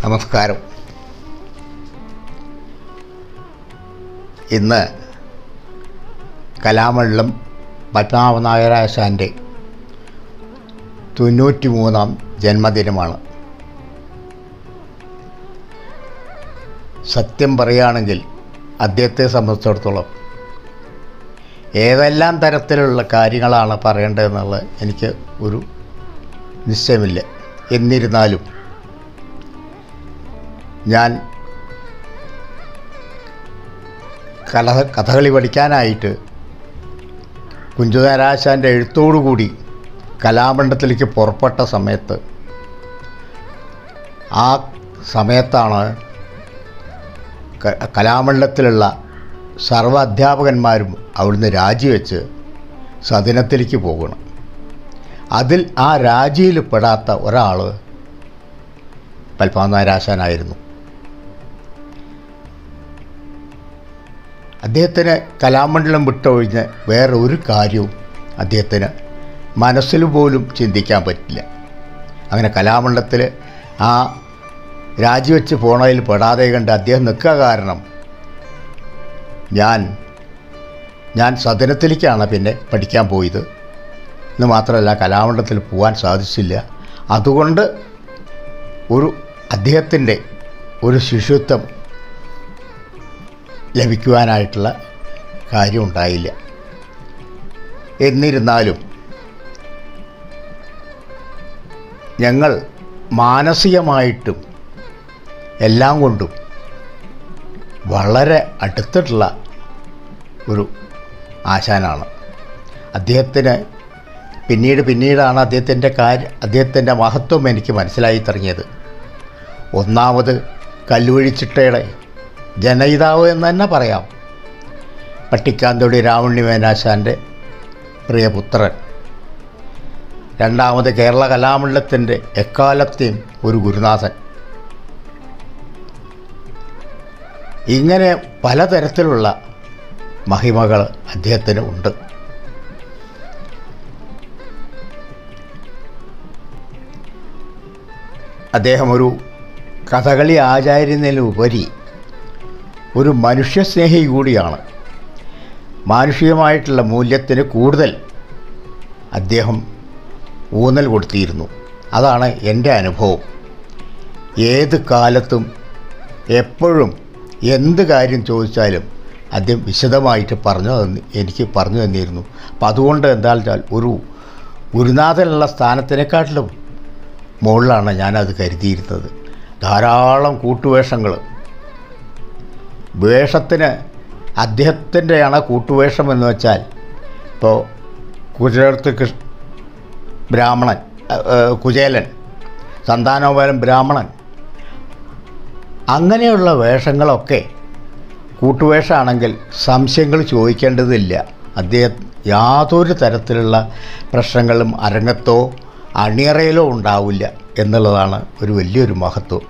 നമസ്കാരം ഇന്ന് കലാമണ്ഡലം പത്മനാഭനായരാശാൻ്റെ തൊണ്ണൂറ്റി മൂന്നാം ജന്മദിനമാണ് സത്യം പറയുകയാണെങ്കിൽ അദ്ദേഹത്തെ സംബന്ധിച്ചിടത്തോളം ഏതെല്ലാം തരത്തിലുള്ള കാര്യങ്ങളാണ് പറയേണ്ടതെന്നുള്ളത് എനിക്ക് ഒരു നിശ്ചയമില്ല എന്നിരുന്നാലും ഞാൻ കല കഥകളി പഠിക്കാനായിട്ട് കുഞ്ചുനാരാശാൻ്റെ എഴുത്തോടുകൂടി കലാമണ്ഡലത്തിലേക്ക് പുറപ്പെട്ട സമയത്ത് ആ സമയത്താണ് ക- കലാമണ്ഡലത്തിലുള്ള സർവ്വ അധ്യാപകന്മാരും അവിടുന്ന് രാജിവെച്ച് സദനത്തിലേക്ക് പോകണം അതിൽ ആ രാജിയിൽ പെടാത്ത ഒരാൾ പത്മനാരാശാനായിരുന്നു അദ്ദേഹത്തിന് കലാമണ്ഡലം വിട്ടൊഴിഞ്ഞ് വേറെ ഒരു കാര്യവും അദ്ദേഹത്തിന് മനസ്സിൽ പോലും ചിന്തിക്കാൻ പറ്റില്ല അങ്ങനെ കലാമണ്ഡലത്തിൽ ആ രാജിവെച്ച് പോണതിൽ പെടാതെ കണ്ട് അദ്ദേഹം നിൽക്കുക കാരണം ഞാൻ ഞാൻ സദനത്തിലേക്കാണ് പിന്നെ പഠിക്കാൻ പോയത് എന്ന് മാത്രമല്ല കലാമണ്ഡലത്തിൽ പോകാൻ സാധിച്ചില്ല അതുകൊണ്ട് ഒരു അദ്ദേഹത്തിൻ്റെ ഒരു ശിശുത്വം ലഭിക്കുവാനായിട്ടുള്ള കാര്യം ഉണ്ടായില്ല എന്നിരുന്നാലും ഞങ്ങൾ മാനസികമായിട്ടും എല്ലാം കൊണ്ടും വളരെ അടുത്തിട്ടുള്ള ഒരു ആശാനാണ് അദ്ദേഹത്തിന് പിന്നീട് പിന്നീടാണ് അദ്ദേഹത്തിൻ്റെ കാര്യം അദ്ദേഹത്തിൻ്റെ മഹത്വം എനിക്ക് മനസ്സിലായി തുടങ്ങിയത് ഒന്നാമത് കല്ലുവഴിച്ചിട്ടയുടെ ജനയിതാവ് എന്ന് തന്നെ പറയാം പട്ടിക്കാന്തൊടി രാവണ്യമേനാശാൻ്റെ പ്രിയപുത്രൻ രണ്ടാമത് കേരള കലാമണ്ഡലത്തിൻ്റെ എക്കാലത്തെയും ഒരു ഗുരുനാഥൻ ഇങ്ങനെ പലതരത്തിലുള്ള മഹിമകൾ അദ്ദേഹത്തിന് ഉണ്ട് അദ്ദേഹം ഒരു കഥകളി ആചാര്യനിലുപരി ഒരു മനുഷ്യസ്നേഹി കൂടിയാണ് മാനുഷികമായിട്ടുള്ള മൂല്യത്തിന് കൂടുതൽ അദ്ദേഹം ഊന്നൽ കൊടുത്തിരുന്നു അതാണ് എൻ്റെ അനുഭവം ഏത് കാലത്തും എപ്പോഴും എന്ത് കാര്യം ചോദിച്ചാലും അദ്ദേഹം വിശദമായിട്ട് പറഞ്ഞു തന്നി എനിക്ക് പറഞ്ഞു തന്നിരുന്നു അപ്പം അതുകൊണ്ട് എന്താ വെച്ചാൽ ഒരു ഗുരുനാഥനുള്ള സ്ഥാനത്തിനെക്കാട്ടിലും മുകളിലാണ് ഞാനത് കരുതിയിരുന്നത് ധാരാളം കൂട്ടുവേഷങ്ങൾ വേഷത്തിന് അദ്ദേഹത്തിൻ്റെയാണ് കൂട്ടുവേഷം എന്ന് വെച്ചാൽ ഇപ്പോൾ കുതിരത്ത് കൃഷ്ണ ബ്രാഹ്മണൻ അഹ്, ഏഹ്, കുചേലൻ സന്താനോപരം ബ്രാഹ്മണൻ അങ്ങനെയുള്ള വേഷങ്ങളൊക്കെ കൂട്ടുവേഷമാണെങ്കിൽ സംശയങ്ങൾ ചോദിക്കേണ്ടതില്ല അദ്ദേഹം യാതൊരു തരത്തിലുള്ള പ്രശ്നങ്ങളും അരങ്ങത്തോ അണിയറയിലോ ഉണ്ടാവില്ല എന്നുള്ളതാണ് ഒരു വലിയൊരു മഹത്വം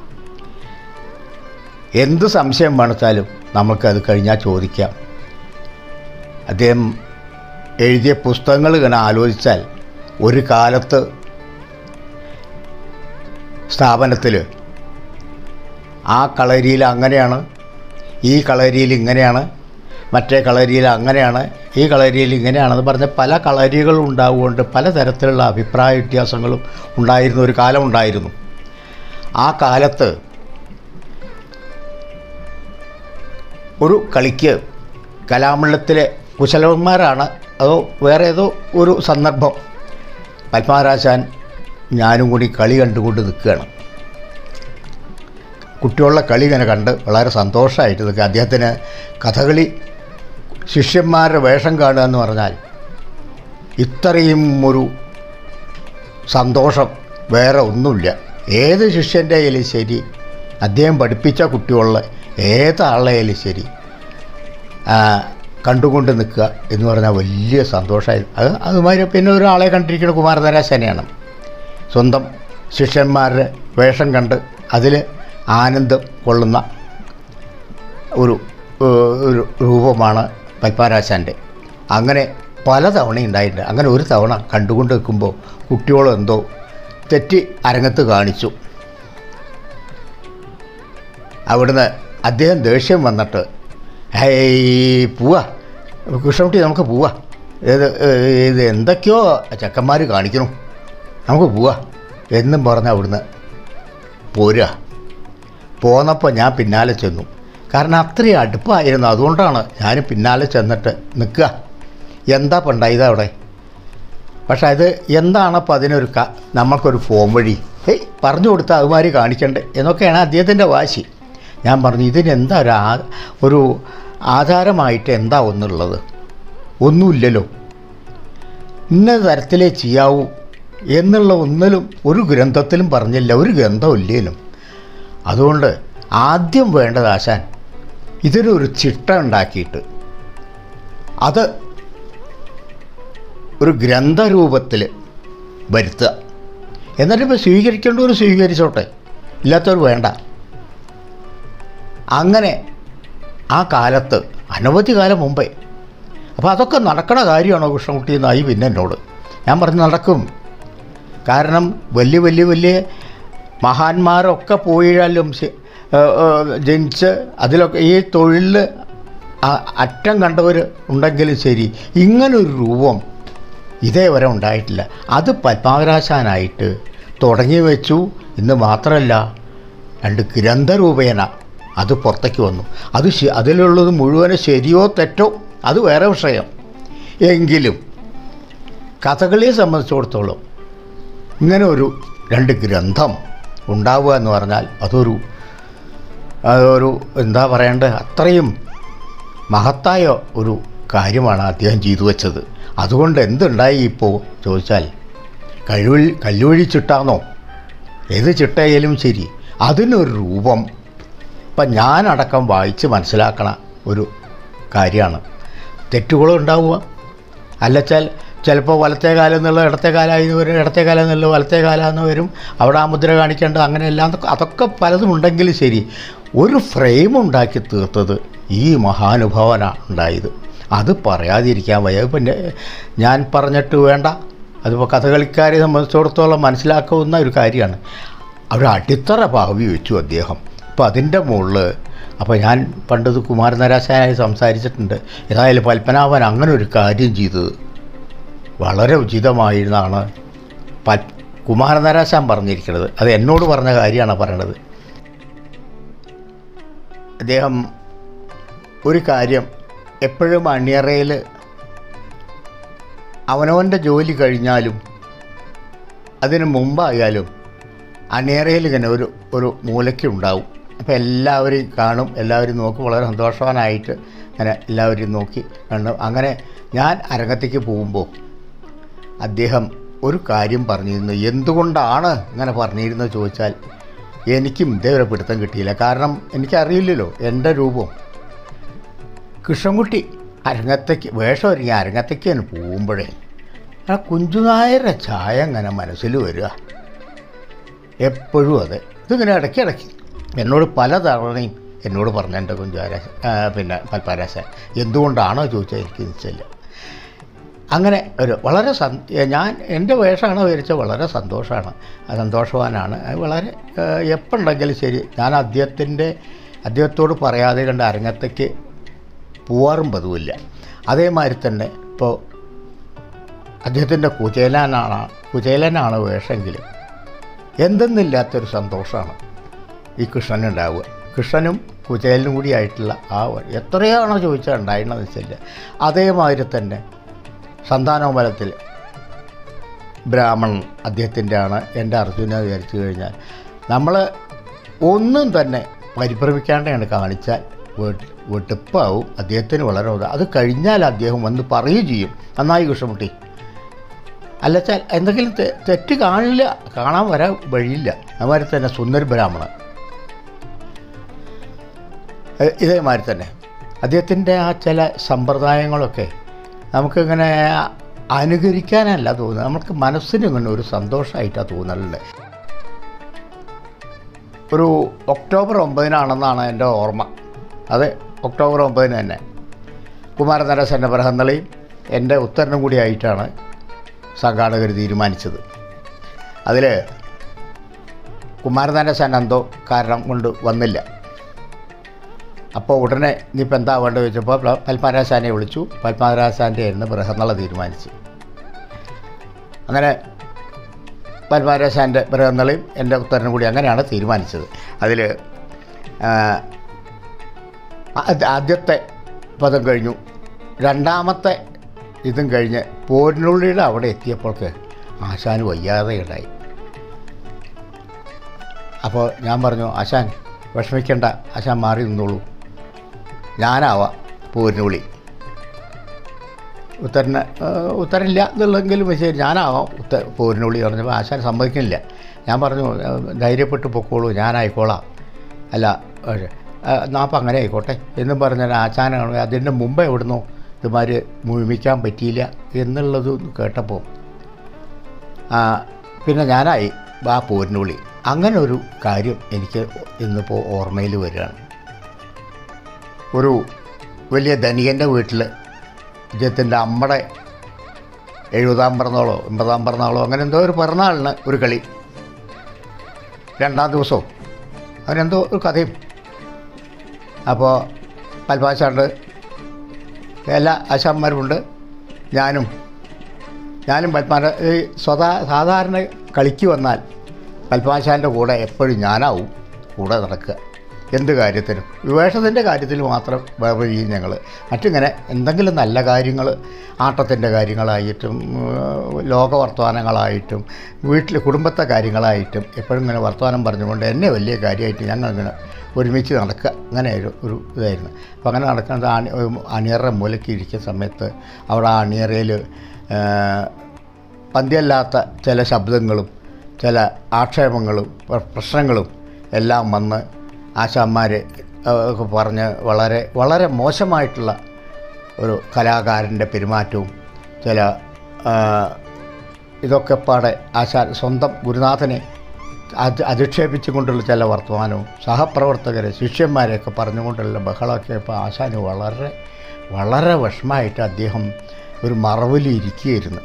എന്ത് സംശയം വേണിച്ചാലും നമുക്കത് കഴിഞ്ഞാൽ ചോദിക്കാം അദ്ദേഹം എഴുതിയ പുസ്തകങ്ങൾ ഇങ്ങനെ ആലോചിച്ചാൽ ഒരു കാലത്ത് സ്ഥാപനത്തിൽ ആ കളരിയിൽ അങ്ങനെയാണ് ഈ കളരിയിൽ ഇങ്ങനെയാണ് മറ്റേ കളരിയിൽ അങ്ങനെയാണ് ഈ കളരിയിൽ ഇങ്ങനെയാണെന്ന് പറഞ്ഞ പല കളരികളും ഉണ്ടാവുകൊണ്ട് പലതരത്തിലുള്ള അഭിപ്രായ വ്യത്യാസങ്ങളും ഉണ്ടായിരുന്ന ഒരു കാലമുണ്ടായിരുന്നു ആ കാലത്ത് ഒരു കളിക്ക് കലാമണ്ഡലത്തിലെ കുശലവന്മാരാണ് അതോ വേറെ ഏതോ ഒരു സന്ദർഭം പത്മനാരാശാൻ ഞാനും കൂടി കളി കണ്ടുകൊണ്ട് നിൽക്കുകയാണ് കുട്ടികളുടെ കളി ഇങ്ങനെ കണ്ട് വളരെ സന്തോഷമായിട്ട് നിൽക്കുക അദ്ദേഹത്തിന് കഥകളി ശിഷ്യന്മാരുടെ വേഷം കാണുക എന്ന് പറഞ്ഞാൽ ഇത്രയും ഒരു സന്തോഷം വേറെ ഒന്നുമില്ല ഏത് ശിഷ്യൻ്റെ കയ്യിലും ശരി അദ്ദേഹം പഠിപ്പിച്ച കുട്ടികളുടെ ഏതാളുടെ ശരി ആ, കണ്ടുകൊണ്ട് നിൽക്കുക എന്ന് പറഞ്ഞാൽ വലിയ സന്തോഷമായി അത് അതുമാതിരി പിന്നെ ഒരാളെ കണ്ടിരിക്കുന്ന കുമാരനാരാശനെയാണ് സ്വന്തം ശിഷ്യന്മാരുടെ വേഷം കണ്ട് അതിൽ ആനന്ദം കൊള്ളുന്ന ഒരു ഏഹ്, ഒരു രൂപമാണ് പത്മരാശാൻ്റെ അങ്ങനെ പല തവണ ഉണ്ടായിട്ടുണ്ട് അങ്ങനെ ഒരു തവണ കണ്ടുകൊണ്ട് നിൽക്കുമ്പോൾ കുട്ടികളും എന്തോ തെറ്റി അരങ്ങത്ത് കാണിച്ചു അവിടുന്ന് അദ്ദേഹം ദേഷ്യം വന്നിട്ട് ഹേയ് പോവാ കൃഷ്ണകുട്ടി നമുക്ക് പോവാ ഇത് ഇത് എന്തൊക്കെയോ ചെക്കന്മാർ കാണിക്കണം നമുക്ക് പോവാ എന്നും പറഞ്ഞ് അവിടുന്ന് പോരുക പോന്നപ്പോൾ ഞാൻ പിന്നാലെ ചെന്നു കാരണം അത്രയും അടുപ്പായിരുന്നു അതുകൊണ്ടാണ് ഞാൻ പിന്നാലെ ചെന്നിട്ട് നിൽക്കുക എന്താ പണ്ടായത് അവിടെ പക്ഷെ അത് എന്താണ് അപ്പോൾ അതിനൊരു ക നമ്മൾക്കൊരു ഫോം വഴി ഹേയ് പറഞ്ഞു കൊടുത്താൽ അതുമാതിരി കാണിക്കണ്ടേ എന്നൊക്കെയാണ് അദ്ദേഹത്തിൻ്റെ വാശി ഞാൻ പറഞ്ഞു ഇതിനെന്താ ഒരു ആ ഒരു ആധാരമായിട്ട് എന്താ ഒന്നുള്ളത് ഒന്നുമില്ലല്ലോ ഇന്ന തരത്തിലേ ചെയ്യാവൂ എന്നുള്ള ഒന്നിലും ഒരു ഗ്രന്ഥത്തിലും പറഞ്ഞില്ല ഒരു ഗ്രന്ഥമില്ലേലും അതുകൊണ്ട് ആദ്യം വേണ്ടത് ആശാൻ ഇതിനൊരു ചിട്ട ഉണ്ടാക്കിയിട്ട് അത് ഒരു ഗ്രന്ഥരൂപത്തിൽ വരുത്തുക എന്നിട്ടിപ്പോൾ സ്വീകരിക്കേണ്ടവർ സ്വീകരിച്ചോട്ടെ ഇല്ലാത്തവർ വേണ്ട അങ്ങനെ ആ കാലത്ത് അനവധി കാലം മുമ്പേ അപ്പോൾ അതൊക്കെ നടക്കണ കാര്യമാണോ കൃഷ്ണൻകുട്ടി എന്നായി പിന്നെ എന്നോട് ഞാൻ പറഞ്ഞു നടക്കും കാരണം വലിയ വലിയ വലിയ മഹാന്മാരൊക്കെ പോയാലും ശ- ഏഹ് ഏഹ് ജനിച്ച് അതിലൊക്കെ ഈ തൊഴിലിൽ അറ്റം കണ്ടവർ ഉണ്ടെങ്കിലും ശരി ഇങ്ങനൊരു രൂപം ഇതേവരെ ഉണ്ടായിട്ടില്ല അത് പത്മാകരാശാനായിട്ട് തുടങ്ങി വെച്ചു ഇന്ന് മാത്രമല്ല രണ്ട് ഗ്രന്ഥരൂപേണ അത് പുറത്തേക്ക് വന്നു അത് ശ- അതിലുള്ളത് മുഴുവനും ശരിയോ തെറ്റോ അത് വേറെ വിഷയം എങ്കിലും കഥകളിയെ സംബന്ധിച്ചിടത്തോളം ഇങ്ങനെ ഒരു രണ്ട് ഗ്രന്ഥം ഉണ്ടാവുക എന്ന് പറഞ്ഞാൽ അതൊരു അതൊരു എന്താ പറയേണ്ടത് അത്രയും മഹത്തായ ഒരു കാര്യമാണ് അദ്ദേഹം ചെയ്തു വെച്ചത് അതുകൊണ്ട് എന്തുണ്ടായി ഇപ്പോൾ ചോദിച്ചാൽ കഴിവിൽ കല്ലുവഴി ചിട്ടാന്നോ ഏത് ചിട്ടയായാലും ശരി അതിനൊരു രൂപം ഇപ്പം ഞാനടക്കം വായിച്ച് മനസ്സിലാക്കണ ഒരു കാര്യമാണ് തെറ്റുകളും ഉണ്ടാവുക അല്ലച്ചാൽ ചിലപ്പോൾ വലത്തെ കാലം എന്നുള്ള ഇടത്തെ കാലമായി വരും ഇടത്തെ കാലം എന്നുള്ള വലത്തെ കാലമെന്ന് വരും അവിടെ ആ മുദ്ര കാണിക്കേണ്ടത് അങ്ങനെ എല്ലാം അതൊക്കെ- അതൊക്കെ പലതും ഉണ്ടെങ്കിലും ശരി ഒരു ഫ്രെയിം ഉണ്ടാക്കി തീർത്തത് ഈ മഹാനുഭാവനാണ് ഉണ്ടായത് അത് പറയാതിരിക്കാൻ വയ്യ പിന്നെ ഞാൻ പറഞ്ഞിട്ട് വേണ്ട അതിപ്പോൾ കഥകളിക്കാരെ സംബന്ധിച്ചിടത്തോളം മനസ്സിലാക്കാവുന്ന ഒരു കാര്യമാണ് ഒരു അടിത്തറ ഭാവി വെച്ചു അദ്ദേഹം അപ്പോൾ അതിൻ്റെ മുകളിൽ അപ്പോൾ ഞാൻ പണ്ടത് കുമാരനരാശാനായി സംസാരിച്ചിട്ടുണ്ട് ഏതായാലും പത്മനാഭൻ അങ്ങനെ ഒരു കാര്യം ചെയ്തത് വളരെ ഉചിതമായിരുന്നാണ് പൽ കുമാരനരാശാൻ പറഞ്ഞിരിക്കുന്നത് അത് എന്നോട് പറഞ്ഞ കാര്യമാണ് പറയണത് അദ്ദേഹം ഒരു കാര്യം എപ്പോഴും അണിയറയിൽ അവനവൻ്റെ ജോലി കഴിഞ്ഞാലും അതിന് മുമ്പായാലും അണിയറയിൽ ഇങ്ങനെ ഒരു ഒരു മൂലയ്ക്ക് ഉണ്ടാവും അപ്പോൾ എല്ലാവരെയും കാണും എല്ലാവരും നോക്കും വളരെ സന്തോഷവാനായിട്ട് അങ്ങനെ എല്ലാവരെയും നോക്കി കണ്ടു അങ്ങനെ ഞാൻ അരങ്ങത്തേക്ക് പോകുമ്പോൾ അദ്ദേഹം ഒരു കാര്യം പറഞ്ഞിരുന്നു എന്തുകൊണ്ടാണ് ഇങ്ങനെ പറഞ്ഞിരുന്നത് ചോദിച്ചാൽ എനിക്കും ഇതേവരെ പിടുത്തം കിട്ടിയില്ല കാരണം എനിക്കറിയില്ലല്ലോ എൻ്റെ രൂപം കൃഷ്ണൻകുട്ടി അരങ്ങത്തേക്ക് വേഷം ഒരുങ്ങി അരങ്ങത്തേക്ക് തന്നെ പോകുമ്പോഴേ ആ കുഞ്ചുനായരുടെ ചായ ഇങ്ങനെ മനസ്സിൽ വരിക എപ്പോഴും അതെ ഇതിങ്ങനെ ഇടയ്ക്കിടയ്ക്ക് എന്നോട് പല തവണയും എന്നോട് പറഞ്ഞ എൻ്റെ കുഞ്ചാരാശ പിന്നെ പൽപ്പാരാശ എന്തുകൊണ്ടാണോ ചോദിച്ചാൽ എനിക്ക് നിശ്ചയില്ല അങ്ങനെ ഒരു വളരെ സന് ഞാൻ എൻ്റെ വേഷമാണ് വരച്ച വളരെ സന്തോഷമാണ് ആ സന്തോഷവാനാണ് അത് വളരെ എപ്പോഴുണ്ടെങ്കിലും ശരി ഞാൻ അദ്ദേഹത്തിൻ്റെ അദ്ദേഹത്തോട് പറയാതെ കണ്ട് അരങ്ങത്തേക്ക് പോവാറും പതിവില്ല അതേമാതിരി തന്നെ ഇപ്പോൾ അദ്ദേഹത്തിൻ്റെ കുചേലനാണ് കുചേലനാണ് വേഷമെങ്കിൽ എന്തെന്നില്ലാത്തൊരു സന്തോഷമാണ് ഈ കൃഷ്ണനുണ്ടാവുക കൃഷ്ണനും കുചേലനും കൂടി ആയിട്ടുള്ള ആ ഒരു- എത്രയാണോ ചോദിച്ചാൽ ഉണ്ടായിരുന്നത് വെച്ചില്ല അതേമാതിരി തന്നെ സന്താനോമലത്തിൽ ബ്രാഹ്മണൻ അദ്ദേഹത്തിൻ്റെ ആണ് എൻ്റെ അർജുന വിചാരിച്ചു കഴിഞ്ഞാൽ നമ്മൾ ഒന്നും തന്നെ പരിഭ്രമിക്കാണ്ടാണ് കാണിച്ചാൽ വെട്ട് വെട്ടിപ്പാവും അദ്ദേഹത്തിന് വളരെ ഉദാ അത് കഴിഞ്ഞാൽ അദ്ദേഹം വന്ന് പറയുകയും ചെയ്യും നന്നായി കൃഷ്ണമുട്ടി അല്ലച്ചാൽ എന്തെങ്കിലും തെ- തെറ്റ് കാണില്ല കാണാൻ വരാൻ വഴിയില്ല അതുമാതിരി തന്നെ സുന്ദര ബ്രാഹ്മണൻ എ- ഇതേമാതിരി തന്നെ അദ്ദേഹത്തിൻ്റെ ആ ചില സമ്പ്രദായങ്ങളൊക്കെ നമുക്കിങ്ങനെ അനുകരിക്കാനല്ല തോന്നുന്നത് നമുക്ക് മനസ്സിന് ഇങ്ങനെ ഒരു സന്തോഷമായിട്ടാണ് തോന്നലുണ്ട് ഒരു ഒക്ടോബർ ഒമ്പതിനാണെന്നാണ് എൻ്റെ ഓർമ്മ അതെ ഒക്ടോബർ ഒമ്പതിന് തന്നെ കുമാരനരസൻ്റെ ബൃഹന്നളിയും എൻ്റെ ഉത്തരനും കൂടി ആയിട്ടാണ് സംഘാടകർ തീരുമാനിച്ചത് അതിൽ കുമാരനരസൻ എന്തോ കാരണം കൊണ്ട് വന്നില്ല അപ്പോൾ ഉടനെ ഇനിയിപ്പോൾ എന്താ വേണ്ടത് ചോദിച്ചപ്പോൾ പ- പത്മനാരാശാനെ വിളിച്ചു പത്മനാരാശാൻ്റെ ആയിരുന്നു ബൃഹന്നള തീരുമാനിച്ചു അങ്ങനെ പത്മനാരാശാൻ്റെ ബൃഹന്നളയും എൻ്റെ ഉത്തരനും കൂടി അങ്ങനെയാണ് തീരുമാനിച്ചത് അതിൽ ആദ്യത്തെ പദം കഴിഞ്ഞു രണ്ടാമത്തെ ഇതും കഴിഞ്ഞ് പോരിനുള്ളിയുടെ അവിടെ എത്തിയപ്പോൾക്ക് ആശാന് വയ്യാതെ ഉണ്ടായി അപ്പോൾ ഞാൻ പറഞ്ഞു ആശാൻ വിഷമിക്കണ്ട ആശാൻ മാറി നിന്നോളൂ ഞാനാവാം പോരിനുള്ളി ഉത്തരന് ഏഹ്, ഉത്തരനില്ല എന്നുള്ളെങ്കിലും ശരി ഞാനാവാം ഉത്ത പോരിനുള്ളി പറഞ്ഞപ്പോൾ ആശാൻ സമ്മതിക്കുന്നില്ല ഞാൻ പറഞ്ഞു ഏഹ്, ധൈര്യപ്പെട്ട് പൊക്കോളൂ ഞാനായിക്കോളാം അല്ല പക്ഷേ നാപ്പം അങ്ങനെ ആയിക്കോട്ടെ എന്നും പറഞ്ഞാൽ ആശാനാണ് അതിൻ്റെ മുമ്പ് എവിടുന്നോ ഇതുമാതിരി മുഴുമിക്കാൻ പറ്റിയില്ല എന്നുള്ളത് കേട്ടപ്പോൾ ആ, പിന്നെ ഞാനായി ആ പോരിനുള്ളി അങ്ങനെ ഒരു കാര്യം എനിക്ക് ഇന്നിപ്പോൾ ഓർമ്മയിൽ വരികയാണ് ഒരു വലിയ ധനികൻ്റെ വീട്ടിൽ ഇദ്ദേഹത്തിൻ്റെ അമ്മയുടെ എഴുപതാം പിറന്നാളോ എൺപതാം പിറന്നാളോ അങ്ങനെ എന്തോ ഒരു പിറന്നാളിന് ഒരു കളി രണ്ടാം ദിവസവും അതിനെന്തോ ഒരു കഥയും അപ്പോൾ പൽപാശാണ്ട് എല്ലാ ആശാന്മാരുമുണ്ട് ഞാനും ഞാനും പത്മാന ഈ സ്വതാ സാധാരണ കളിക്ക് വന്നാൽ പത്മാശാൻ്റെ കൂടെ എപ്പോഴും ഞാനാവും കൂടെ നടക്കുക എന്ത് കാര്യത്തിനും വിവേഷത്തിൻ്റെ കാര്യത്തിൽ മാത്രം വേറെ ചെയ്യും ഞങ്ങൾ മറ്റിങ്ങനെ എന്തെങ്കിലും നല്ല കാര്യങ്ങൾ ആട്ടത്തിൻ്റെ കാര്യങ്ങളായിട്ടും ഏഹ്, ലോക വർത്തമാനങ്ങളായിട്ടും വീട്ടിൽ കുടുംബത്തെ കാര്യങ്ങളായിട്ടും എപ്പോഴും ഇങ്ങനെ വർത്തമാനം പറഞ്ഞുകൊണ്ട് എന്നെ വലിയ കാര്യമായിട്ട് ഞങ്ങളിങ്ങനെ ഒരുമിച്ച് നടക്കുക അങ്ങനെ ഒരു ഒരു ഇതായിരുന്നു അപ്പോൾ അങ്ങനെ നടക്കുന്നത് അണി അണിയറ മൂലയ്ക്ക് ഇരിക്കുന്ന സമയത്ത് അവിടെ ആ അണിയറയിൽ പന്തിയല്ലാത്ത ചില ശബ്ദങ്ങളും ചില ആക്ഷേപങ്ങളും പ്ര- പ്രശ്നങ്ങളും എല്ലാം വന്ന് ആശാന്മാർ ഒക്കെ പറഞ്ഞ് വളരെ വളരെ മോശമായിട്ടുള്ള ഒരു കലാകാരൻ്റെ പെരുമാറ്റവും ചില ആ, ഇതൊക്കെ പാടെ ആശാ സ്വന്തം ഗുരുനാഥനെ അത് അധിക്ഷേപിച്ചുകൊണ്ടുള്ള ചില വർത്തമാനവും സഹപ്രവർത്തകരെ ശിഷ്യന്മാരെയൊക്കെ പറഞ്ഞുകൊണ്ടുള്ള ബഹളമൊക്കെ ഇപ്പോൾ ആശാന് വളരെ വളരെ വിഷമമായിട്ട് അദ്ദേഹം ഒരു മറവിലിരിക്കുകയായിരുന്നു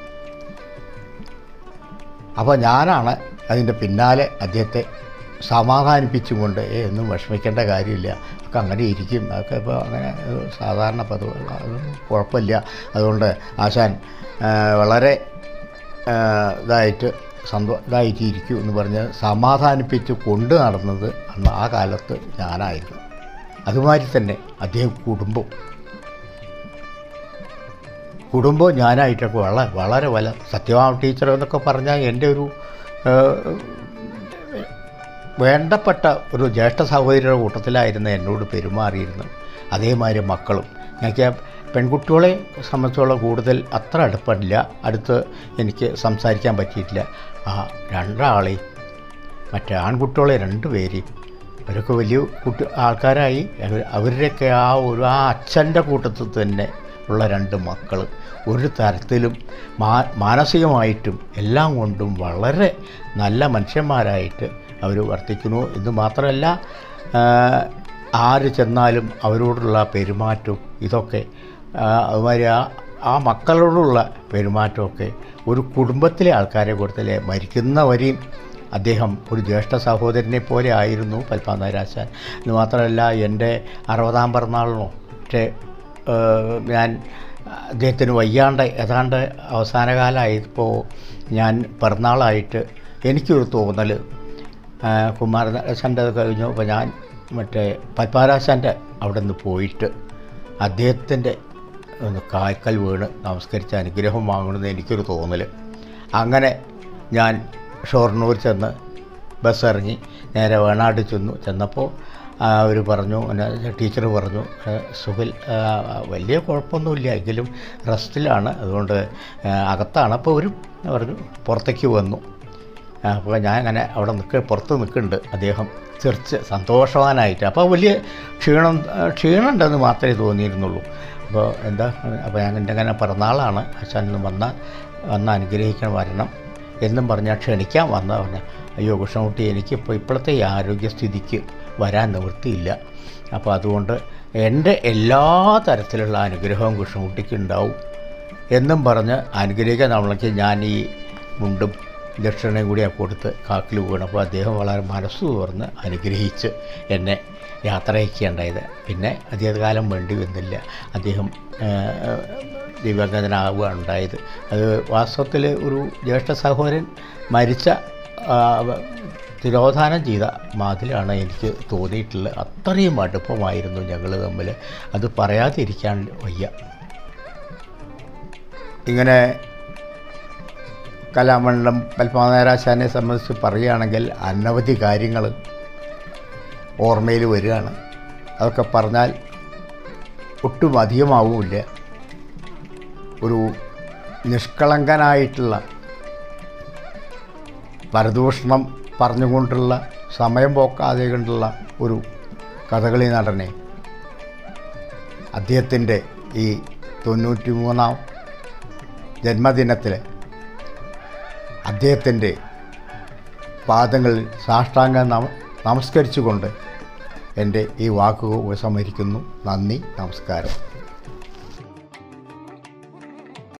അപ്പോൾ ഞാനാണ് അതിൻ്റെ പിന്നാലെ അദ്ദേഹത്തെ സമാധാനിപ്പിച്ചുകൊണ്ട് "ഏയ് ഒന്നും വിഷമിക്കേണ്ട കാര്യമില്ല ഒക്കെ അങ്ങനെ ഇരിക്കും അതൊക്കെ ഇപ്പോൾ അങ്ങനെ ഏഹ്, സാധാരണ പതിവ് അതൊന്നും കുഴപ്പമില്ല അതുകൊണ്ട് ആശാൻ ആ, വളരെ ആ, ഇതായിട്ട് സന്തോ ഇതായിട്ട് ഇരിക്കൂ എന്ന് പറഞ്ഞ് സമാധാനിപ്പിച്ച് കൊണ്ട് നടന്നത് അന്ന് ആ കാലത്ത് ഞാനായിരുന്നു അതുമാതിരി തന്നെ അദ്ദേഹം കുടുംബം കുടുംബവും ഞാനായിട്ടൊക്കെ വളരെ വളരെ വല സത്യഭാമ ടീച്ചർ എന്നൊക്കെ പറഞ്ഞാൽ എൻ്റെ ഒരു ഏഹ്, വേണ്ടപ്പെട്ട ഒരു ജ്യേഷ്ഠ സഹോദരിയുടെ കൂട്ടത്തിലായിരുന്നു എന്നോട് പെരുമാറിയിരുന്നത് അതേമാതിരി മക്കളും എനിക്ക് പെൺകുട്ടികളെ സംബന്ധിച്ചോളം കൂടുതൽ അത്ര അടുപ്പമില്ല അടുത്ത് എനിക്ക് സംസാരിക്കാൻ പറ്റിയിട്ടില്ല ആ രണ്ടാളെയും മറ്റേ ആൺകുട്ടികളെ രണ്ട് പേരെയും അവരൊക്കെ വലിയ കുട്ടി ആൾക്കാരായി അവർ അവരുടെയൊക്കെ ആ ഒരു ആ അച്ഛൻ്റെ കൂട്ടത്തിൽ തന്നെ ഉള്ള രണ്ട് മക്കൾ ഒരു തരത്തിലും മാ മാനസികമായിട്ടും എല്ലാം കൊണ്ടും വളരെ നല്ല മനുഷ്യന്മാരായിട്ട് അവർ വർത്തിക്കുന്നു ഇത് മാത്രമല്ല ആ, ആര് ചെന്നാലും അവരോടുള്ള പെരുമാറ്റവും ഇതൊക്കെ ആ, അതുമാതിരി ആ ആ മക്കളോടുള്ള പെരുമാറ്റമൊക്കെ ഒരു കുടുംബത്തിലെ ആൾക്കാരെ കൂട്ടത്തിലെ മരിക്കുന്നവരെയും അദ്ദേഹം ഒരു ജ്യേഷ്ഠ സഹോദരനെ പോലെ ആയിരുന്നു പൽപ്പാനാരാശാൻ ഇത് മാത്രമല്ല എൻ്റെ അറുപതാം പിറന്നാളിനോ പക്ഷേ ഏഹ്, ഞാൻ അദ്ദേഹത്തിന് വയ്യാണ്ട് ഏതാണ്ട് അവസാന കാലമായപ്പോൾ ഞാൻ പിറന്നാളായിട്ട് എനിക്കൊരു തോന്നൽ കുമാരനാശാൻ്റെ കഴിഞ്ഞു അപ്പോൾ ഞാൻ മറ്റേ പത്മാരാശാൻ്റെ അവിടെ നിന്ന് പോയിട്ട് അദ്ദേഹത്തിൻ്റെ ഒന്ന് കായ്ക്കൽ വീണ് നമസ്കരിച്ച് അനുഗ്രഹം വാങ്ങണമെന്ന് എനിക്കൊരു തോന്നൽ അങ്ങനെ ഞാൻ ഷൊർണൂർ ചെന്ന് ബസ് ഇറങ്ങി നേരെ വേണാട് ചെന്നു ചെന്നപ്പോൾ അവർ പറഞ്ഞു ടീച്ചർ പറഞ്ഞു "ഏ, സുഖിൽ ആ, വലിയ കുഴപ്പമൊന്നുമില്ല എങ്കിലും റെസ്റ്റിലാണ് അതുകൊണ്ട് ആ, അകത്താണ് അപ്പോൾ ഒരു പറഞ്ഞു പുറത്തേക്ക് വന്നു അപ്പോൾ ഞാൻ അങ്ങനെ അവിടെ നിൽക്ക പുറത്ത് നിൽക്കുന്നുണ്ട് അദ്ദേഹം ചിരിച്ച് സന്തോഷവാനായിട്ട് അപ്പോൾ വലിയ ക്ഷീണം ക്ഷീണം ഉണ്ടെന്ന് മാത്രമേ തോന്നിയിരുന്നുള്ളൂ അപ്പോൾ എന്താ അപ്പോൾ ഞാൻ എൻ്റെ അങ്ങനെ പിറന്നാളാണ് അച്ഛൻ വന്ന വന്ന് അനുഗ്രഹിക്കാൻ വരണം എന്നും പറഞ്ഞാൽ ക്ഷണിക്കാൻ വന്ന പറഞ്ഞ അയ്യോ കൃഷ്ണകുട്ടി എനിക്കിപ്പോൾ ഇപ്പോഴത്തെ ഈ ആരോഗ്യസ്ഥിതിക്ക് വരാൻ നിവൃത്തിയില്ല അപ്പോൾ അതുകൊണ്ട് എൻ്റെ എല്ലാ തരത്തിലുള്ള അനുഗ്രഹവും കൃഷ്ണകുട്ടിക്ക് ഉണ്ടാവും എന്നും പറഞ്ഞ് അനുഗ്രഹിക്കാൻ നമ്മളേക്ക് ഞാൻ ഈ മുണ്ടും ദക്ഷിണയും കൂടി കൊടുത്ത് കാക്കിൽ വീണപ്പോൾ അദ്ദേഹം വളരെ മനസ്സ് തുറന്ന് അനുഗ്രഹിച്ച് എന്നെ യാത്രയൊക്കെയുണ്ടായത് പിന്നെ അധികകാലം വേണ്ടി വന്നില്ല അദ്ദേഹം ആ, ദിവംഗതനാവുകയാണ് ഉണ്ടായത് അത് വാസ്തവത്തിൽ ഒരു ജ്യേഷ്ഠ സഹോദരൻ മരിച്ച ആ, തിരോധാനം ചെയ്ത മാതിലാണ് എനിക്ക് തോന്നിയിട്ടുള്ളത് അത്രയും അടുപ്പമായിരുന്നു ഞങ്ങൾ തമ്മിൽ അത് പറയാതിരിക്കാൻ വയ്യ ഇങ്ങനെ കലാമണ്ഡലം പത്മനാരാശാനെ സംബന്ധിച്ച് പറയുകയാണെങ്കിൽ അനവധി കാര്യങ്ങൾ ഓർമ്മയിൽ വരികയാണ് അതൊക്കെ പറഞ്ഞാൽ ഒട്ടും അധികമാവില്ല ഒരു നിഷ്കളങ്കനായിട്ടുള്ള പരദൂഷണം പറഞ്ഞുകൊണ്ടുള്ള സമയം പോക്കാതെ കൊണ്ടുള്ള ഒരു കഥകളി നടനെ അദ്ദേഹത്തിൻ്റെ ഈ തൊണ്ണൂറ്റി മൂന്നാം ജന്മദിനത്തിൽ അദ്ദേഹത്തിൻ്റെ പാദങ്ങളിൽ സാഷ്ടാംഗം നമ നമസ്കരിച്ചുകൊണ്ട് എൻ്റെ ഈ വാക്കുകൾ ഉപസംഹരിക്കുന്നു നന്ദി നമസ്കാരം